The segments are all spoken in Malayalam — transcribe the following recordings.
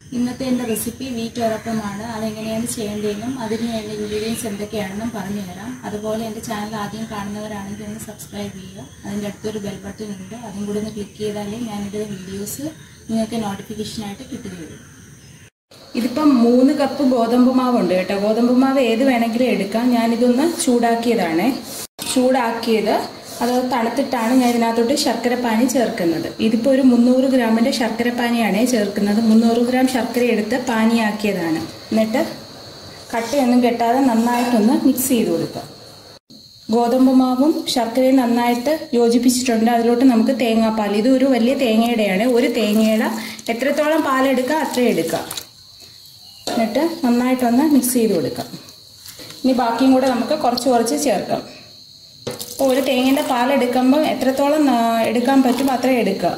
ഇന്നത്തെ എൻ്റെ റെസിപ്പി വീട്ടുറപ്പമാണ് അതെങ്ങനെയാണ് ചെയ്യേണ്ടതെന്നും അതിന് വേണ്ട ഇൻഗ്രീഡിയൻസ് എന്തൊക്കെയാണെന്നും പറഞ്ഞു തരാം അതുപോലെ എൻ്റെ ചാനൽ ആദ്യം കാണുന്നവരാണെങ്കിൽ ഒന്ന് സബ്സ്ക്രൈബ് ചെയ്യുക അതിൻ്റെ അടുത്തൊരു ബെൽ ബട്ടൺ ഉണ്ട് അതും കൂടി ഒന്ന് ക്ലിക്ക് ചെയ്താലേ ഞാനിടുന്ന വീഡിയോസ് നിങ്ങൾക്ക് നോട്ടിഫിക്കേഷനായിട്ട് കിട്ടുകയുള്ളൂ ഇതിപ്പം മൂന്ന് കപ്പ് ഗോതമ്പ് മാവുണ്ട് കേട്ടോ ഗോതമ്പ് മാവ് ഏത് വേണമെങ്കിലും എടുക്കാം ഞാനിതൊന്ന് ചൂടാക്കിയതാണ് ചൂടാക്കിയത് അത് തണുത്തിട്ടാണ് ഞാൻ ഇതിനകത്തോട്ട് ശർക്കരപ്പാനി ചേർക്കുന്നത് ഇതിപ്പോൾ ഒരു മുന്നൂറ് ഗ്രാമിൻ്റെ ശർക്കരപ്പാനിയാണ് ചേർക്കുന്നത് മുന്നൂറ് ഗ്രാം ശർക്കര എടുത്ത് പാനിയാക്കിയതാണ് എന്നിട്ട് കട്ടയൊന്നും കെട്ടാതെ നന്നായിട്ടൊന്ന് മിക്സ് ചെയ്ത് കൊടുക്കുക ഗോതമ്പ് മാവും ശർക്കരയും നന്നായിട്ട് യോജിപ്പിച്ചിട്ടുണ്ട് അതിലോട്ട് നമുക്ക് തേങ്ങാപ്പാൽ ഇത് ഒരു വലിയ തേങ്ങയുടെയാണ് ഒരു തേങ്ങയുടെ എത്രത്തോളം പാലെടുക്കുക അത്രയും എടുക്കുക എന്നിട്ട് നന്നായിട്ടൊന്ന് മിക്സ് ചെയ്ത് കൊടുക്കാം ഇനി ബാക്കിയും കൂടെ നമുക്ക് കുറച്ച് കുറച്ച് ചേർക്കാം അപ്പോൾ ഒരു തേങ്ങേൻ്റെ പാലെടുക്കുമ്പോൾ എത്രത്തോളം ആ, എടുക്കാൻ പറ്റും അത്രയും എടുക്കുക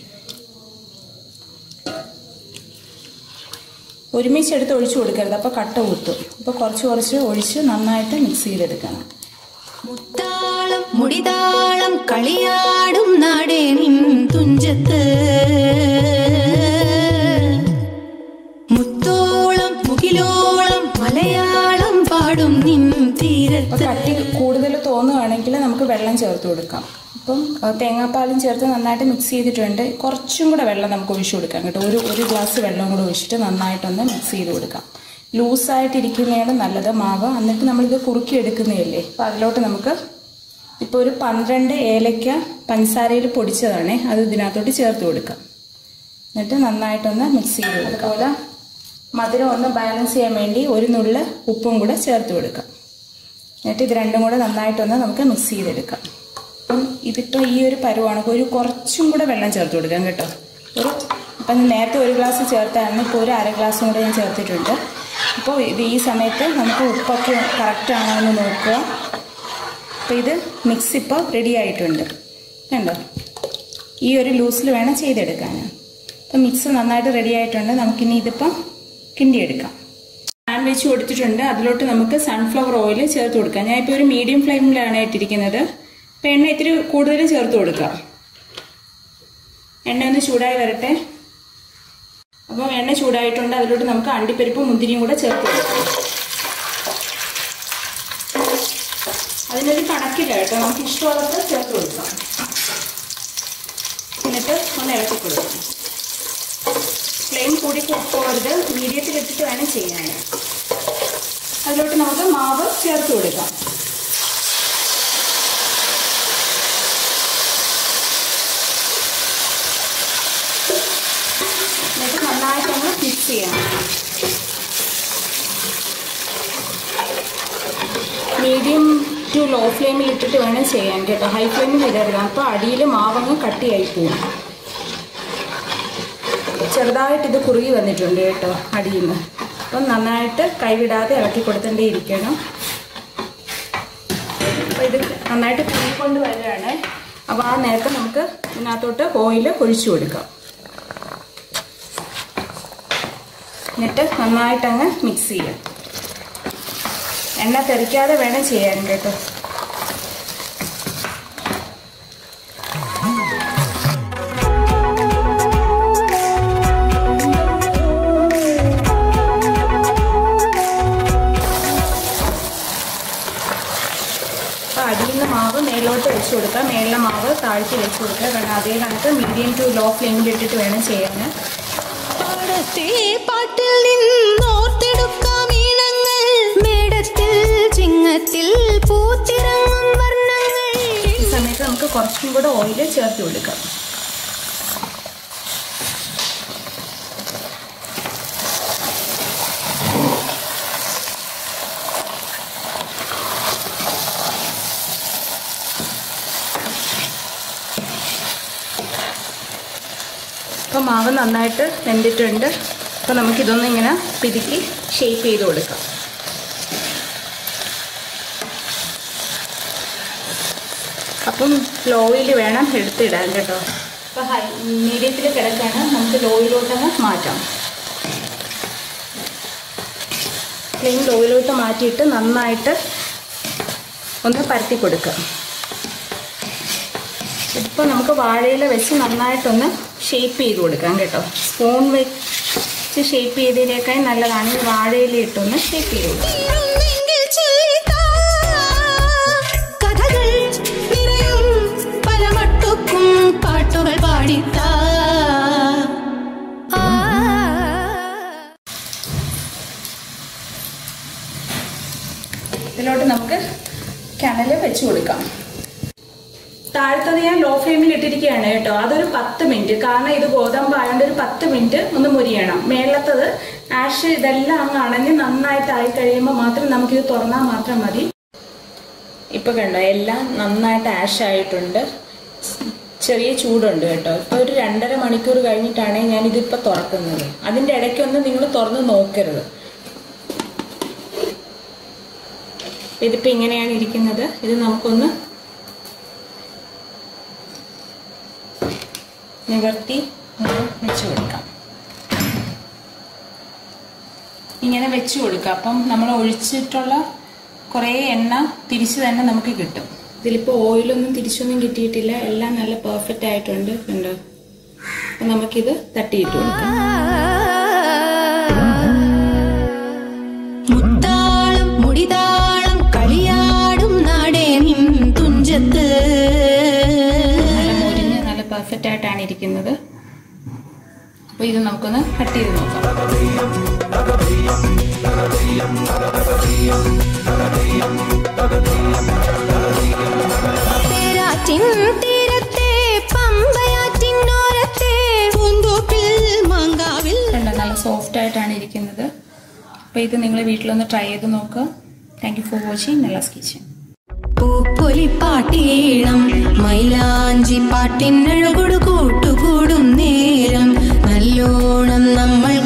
ഒരുമിച്ചെടുത്ത് ഒഴിച്ചു കൊടുക്കരുത് അപ്പോൾ കട്ട കുത്തും അപ്പോൾ കുറച്ച് കുറച്ച് ഒഴിച്ച് നന്നായിട്ട് മിക്സ് ചെയ്തെടുക്കണം മുത്താളം മുടിതാളം കളിയാടും നാടേ നിൻ തുഞ്ചത്ത് മുത്തോളം മുകിലോളം മലയാളം പാടും നിൻ അപ്പോൾ തീരത്ത് കട്ടി കൂടുതൽ തോന്നുകയാണെങ്കിൽ നമുക്ക് വെള്ളം ചേർത്ത് കൊടുക്കാം അപ്പം ആ, തേങ്ങാപ്പാലും ചേർത്ത് നന്നായിട്ട് മിക്സ് ചെയ്തിട്ടുണ്ട് കുറച്ചും കൂടെ വെള്ളം നമുക്ക് ഒഴിച്ചു കൊടുക്കാം കേട്ടോ ഒരു ഒരു ഗ്ലാസ് വെള്ളം കൂടെ ഒഴിച്ചിട്ട് നന്നായിട്ടൊന്ന് മിക്സ് ചെയ്ത് കൊടുക്കാം ലൂസായിട്ടിരിക്കുന്നതാണ് നല്ലത് മാവ് എന്നിട്ട് നമ്മളിത് കുറുക്കി എടുക്കുന്നതല്ലേ അപ്പോൾ അതിലോട്ട് നമുക്ക് ഇപ്പോൾ ഒരു പന്ത്രണ്ട് ഏലക്ക പഞ്ചസാരയിൽ പൊടിച്ചതാണ് അത് ഇതിനകത്തോട്ട് ചേർത്ത് കൊടുക്കാം എന്നിട്ട് നന്നായിട്ടൊന്ന് മിക്സ് ചെയ്ത് കൊടുക്കാം അതുപോലെ മധുരം ഒന്ന് ബാലൻസ് ചെയ്യാൻ വേണ്ടി ഒരു നുള്ള് ഉപ്പും കൂടെ ചേർത്ത് കൊടുക്കാം എന്നിട്ട് ഇത് രണ്ടും കൂടെ നന്നായിട്ടൊന്ന് നമുക്ക് മിക്സ് ചെയ്തെടുക്കാം അപ്പം ഇതിപ്പോൾ ഈ ഒരു പരുവാണ് ഒരു കുറച്ചും കൂടെ വെള്ളം ചേർത്ത് കൊടുക്കാം കേട്ടോ ഒരു ഇപ്പം നേരത്തെ ഒരു ഗ്ലാസ് ചേർത്തായിരുന്നു ഇപ്പോൾ ഒരു അര ഗ്ലാസും കൂടെ ഞാൻ ചേർത്തിട്ടുണ്ട് അപ്പോൾ ഇത് ഈ സമയത്ത് നമുക്ക് ഉപ്പൊക്കെ കറക്റ്റ് ആണോ എന്ന് നോക്കുക അപ്പോൾ ഇത് മിക്സ് ഇപ്പോൾ റെഡി ആയിട്ടുണ്ട് കണ്ടോ ഈ ഒരു ലൂസിൽ വേണം ചെയ്തെടുക്കാൻ അപ്പം മിക്സ് നന്നായിട്ട് റെഡി ആയിട്ടുണ്ട് നമുക്കിനി ഇതിപ്പം കിണ്ടിയെടുക്കാം പാൻ വെച്ച് കൊടുത്തിട്ടുണ്ട് അതിലോട്ട് നമുക്ക് സൺഫ്ലവർ ഓയിൽ ചേർത്ത് കൊടുക്കാം ഞാൻ ഇപ്പോൾ ഒരു മീഡിയം ഫ്ലെയിമിലാണ് ഇട്ടിരിക്കുന്നത് അപ്പം എണ്ണ ഇത്തിരി കൂടുതൽ ചേർത്ത് കൊടുക്കാം എണ്ണ ഒന്ന് ചൂടായി വരട്ടെ അപ്പം എണ്ണ ചൂടായിട്ടുണ്ട് അതിലോട്ട് നമുക്ക് അണ്ടിപ്പരിപ്പും മുന്തിരിയും കൂടെ ചേർത്ത് കൊടുക്കാം അതിനൊരു കണക്കില്ല കേട്ടോ നമുക്ക് ഇഷ്ടമുള്ളത്ര ചേർത്ത് കൊടുക്കാം എന്നിട്ട് ഒന്ന് ഇളക്കി കൊടുക്കാം ഫ്ലെയിം കൂടി പോകരുത് മീഡിയത്തിൽ ഇട്ടിട്ട് വേണം ചെയ്യാൻ അതിലോട്ട് നമുക്ക് മാവ് ചേർത്ത് കൊടുക്കാം എന്നിട്ട് നന്നായിട്ടൊന്ന് മിക്സ് ചെയ്യണം മീഡിയം ടു ലോ ഫ്ലെയിമിൽ ഇട്ടിട്ട് വേണം ചെയ്യാൻ കേട്ടോ ഹൈ ഫ്ലെയിമിൽ ഇടരുത് അപ്പോൾ അടിയിൽ മാവങ്ങ് കട്ടിയായി പോകും ചെറുതായിട്ട് ഇത് കുറുകി വന്നിട്ടുണ്ട് കേട്ടോ അടിയിൽ നിന്ന് അപ്പം നന്നായിട്ട് കൈവിടാതെ ഇളക്കി കൊടുത്തേണ്ടേ ഇരിക്കണം അപ്പോൾ ഇത് നന്നായിട്ട് കുറുകിക്കൊണ്ട് വരികയാണ് അപ്പോൾ ആ നേരത്തെ നമുക്ക് ഇതിനകത്തോട്ട് ഓയിൽ ഒഴിച്ചു കൊടുക്കാം എന്നിട്ട് നന്നായിട്ടങ്ങ് മിക്സ് ചെയ്യാം എണ്ണ തെറിക്കാതെ വേണം ചെയ്യാൻ കേട്ടോ അപ്പോൾ അടിയിൽ നിന്ന് മാവ് മേലോട്ട് വെച്ച് കൊടുക്കുക മേളിലെ മാവ് താഴ്ത്തി വെച്ച് കൊടുക്കുക കാരണം അതേ കണക്ക് മീഡിയം ടു ലോ ഫ്ലെയിമിൽ ഇട്ടിട്ട് വേണം ചെയ്യാൻ പാടത്തെ പാട്ടിൽ നിന്നോർത്തെടുക്കാം ഈണങ്ങൾ മേടത്തിൽ ചിങ്ങത്തിൽ പൂത്തിറങ്ങും വർണ്ണങ്ങൾ ഈ സമയത്ത് നമുക്ക് കുറച്ചും കൂടെ ഓയിൽ ചേർത്ത് കൊടുക്കാം അപ്പോൾ മാവ് നന്നായിട്ട് വെന്തിട്ടുണ്ട് അപ്പോൾ നമുക്കിതൊന്ന് ഇങ്ങനെ പിതുക്കി ഷേപ്പ് ചെയ്ത് കൊടുക്കാം അപ്പം ലോയിൽ വേണം എടുത്തിടാൻ കേട്ടോ അപ്പോൾ ഹൈ മീഡിയത്തിൽ കിടക്കാണ് നമുക്ക് ലോയിലോട്ടങ്ങ് മാറ്റാം ഫ്ലെയിം ലോയിലോട്ട് മാറ്റിയിട്ട് നന്നായിട്ട് ഒന്ന് പരത്തി കൊടുക്കുക ഇപ്പോൾ നമുക്ക് വാഴയില വെച്ച് നന്നായിട്ടൊന്ന് ഷേപ്പ് ചെയ്ത് കൊടുക്കാം കേട്ടോ സ്പൂൺ വെ ജസ്റ്റ് ഷേപ്പ് ചെയ്തതിനേക്കാൾ നല്ലതാണ് ഈ വാഴയില ഇട്ടൊന്ന് ഷേപ്പ് ചെയ്ത് കൊടുക്കുക തീരുന്നെങ്കിൽ ചൊല്ലിത്താ. കഥകൾ നിറയും പല മട്ടുക്കും പാട്ടുകൾ പാടിത്താ ആ ഇതിലോട്ട് നമുക്ക് കനല് വെച്ച് കൊടുക്കാം താഴത്തത് ഞാൻ ലോ ഫ്ലെയിമിൽ ഇട്ടിരിക്കുകയാണ് കേട്ടോ അതൊരു പത്ത് മിനിറ്റ് കാരണം ഇത് ഗോതമ്പ് ആയതുകൊണ്ട് ഒരു പത്ത് മിനിറ്റ് ഒന്ന് മുരിയണം മേളത്തത് ആഷ് ഇതെല്ലാം അങ്ങ് അണഞ്ഞ് നന്നായിട്ട് ആയി കഴിയുമ്പോൾ മാത്രം നമുക്കിത് തുറന്നാൽ മാത്രം മതി ഇപ്പൊ കണ്ടോ എല്ലാം നന്നായിട്ട് ആഷ് ആയിട്ടുണ്ട് ചെറിയ ചൂടുണ്ട് കേട്ടോ ഇപ്പൊ ഒരു രണ്ടര മണിക്കൂർ കഴിഞ്ഞിട്ടാണ് ഞാൻ ഇതിപ്പോ തുറക്കുന്നത് അതിന്റെ ഇടയ്ക്കൊന്നും നിങ്ങൾ തുറന്ന് നോക്കരുത് ഇതിപ്പോ ഇങ്ങനെയാണ് ഇരിക്കുന്നത് ഇത് നമുക്കൊന്ന് നിവർത്തി ഒന്ന് വെച്ച് കൊടുക്കാം ഇങ്ങനെ വെച്ച് കൊടുക്കാം അപ്പം നമ്മൾ ഒഴിച്ചിട്ടുള്ള കുറേ എണ്ണ തിരിച്ച് തന്നെ നമുക്ക് കിട്ടും ഇതിലിപ്പോൾ ഓയിലൊന്നും തിരിച്ചൊന്നും കിട്ടിയിട്ടില്ല എല്ലാം നല്ല പെർഫെക്റ്റ് ആയിട്ടുണ്ട് കണ്ടോ അപ്പം നമുക്കിത് തട്ടിയിട്ട് കൊടുക്കാം മുത്താളം മുടിതാളം കളിയാടും നാടേ നിൻ തുഞ്ചത്ത് നല്ല മുരിഞ്ഞ് നല്ല പെർഫെക്റ്റ് ആയിട്ടാണ് ഇരിക്കുന്നത് അപ്പോൾ ഇത് നമുക്കൊന്ന് കട്ട് ചെയ്ത് നോക്കാം തേരാറ്റിൻ തീരത്തെ പമ്പയാറ്റിനോരത്തെ പൂന്തോപ്പിൽ മാങ്കാവിൽ കണ്ടോ നല്ല സോഫ്റ്റ് ആയിട്ടാണ് ഇരിക്കുന്നത് അപ്പോൾ ഇത് നിങ്ങൾ വീട്ടിലൊന്ന് ട്രൈ ചെയ്ത് നോക്കുക thank you for watching Nella's kitchen പൂപ്പൊലിപ്പാട്ടീണം മൈലാഞ്ചി പാട്ടിനഴകൊടു കൂട്ടുകൂടും നേരം നല്ലോണം നമ്മൾ